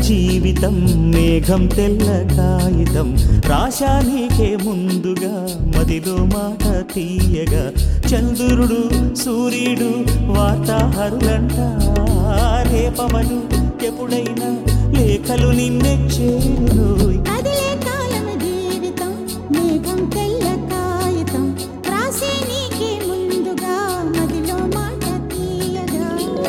జీవితం మేఘం తెల్ల కాగితం రాశా నీకే ముందుగా మదిలో మాట తీయగా చంద్రుడు సూర్యుడు వార్తాహరులంట రేపవలు ఎప్పుడైనా లేఖలు నిన్నే చేరునోయ్ కదిలే కాలం జీవితం మేఘం తెల్ల కాగితం రాసే నీకే ముందుగా మదిలో మాట తీయగా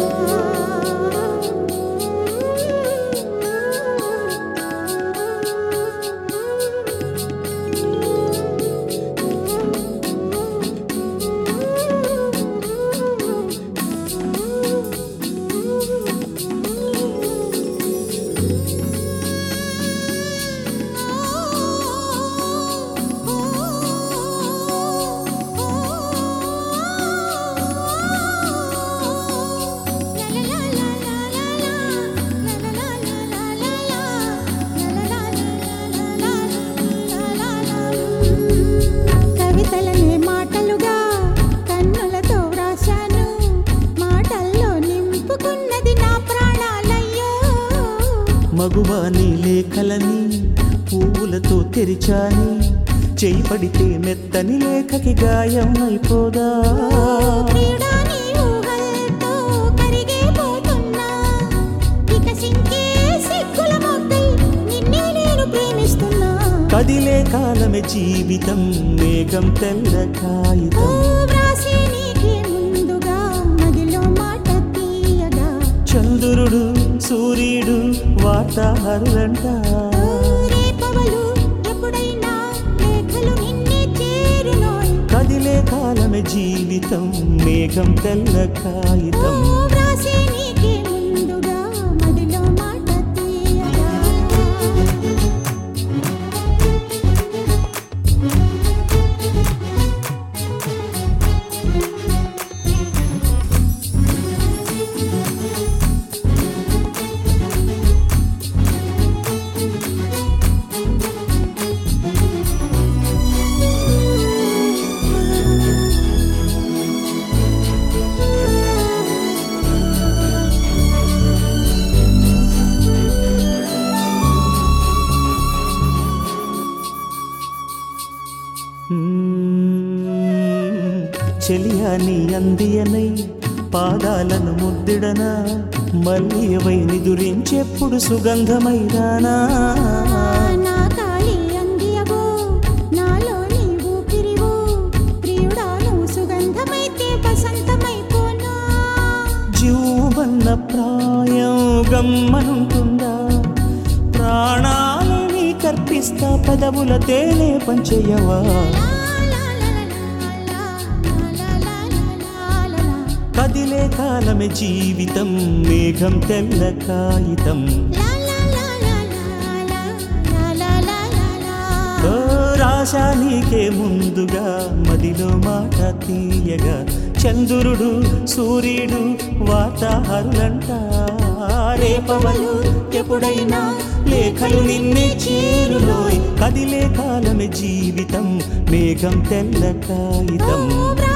కవితలనే మాటలుగా కన్నులతో వ్రాశాను మాటల్లో నింపుకున్నది నా ప్రాణాలయ్యో మగువాని లేఖలని పువ్వులతో తెరిచాని చేయి పడితే మెత్తని లేఖకి గాయం అయిపోదా ప్రియుడా నీ ఊహలతో కరిగిపోతున్నా. వికసించే సిగ్గుల మొగ్గై నిన్నే నేను ప్రేమిస్తున్నా. కదిలే కాలమే జీవితం మేఘం తెల్ల ఓ కాగితం వ్రాసే నీకే ముందుగా మదిలో మాట తీయగా. చంద్రుడు సూర్యుడు వార్తాహరులంట ఓ రేపవలు ఎప్పుడైనా లేఖలు నిన్నే చేరునోయ్. కదిలే కాలమే జీవితం మేఘం తెల్ల ఓ కాగితం వ్రాసే నీకే ముందుగా మదిలో మాట తీయగా. మ్మ్. చెలియాని అందియనై పాదాలను ముద్దిడనా మళ్ళీ వై నిదురించెప్పుడు సుగంధమైరానా నా కాళీ అందియవో నాలో నీ ఊపిరివో ప్రియుడా నువ్వు సుగంధమైతే వసంతమైపోనా జీవన్న ప్రాయం గమ్మనుంటుందా ప్రాణాలని కర్పిస్తా పదవుల తేనే పంచయవా కదిలే కాలమే జీవితం మేఘం తెల్ల కాగితం ఓ రాశా నీకే ముందుగా మదిలో మాట తీయగా చంద్రుడు సూర్యుడు వార్తాహరులంట రేపవలు ఎప్పుడైనా లేఖలు నిన్నే చేరులోయ్ కదిలే కాలమే జీవితం మేఘం తెల్ల కాగితం ఓ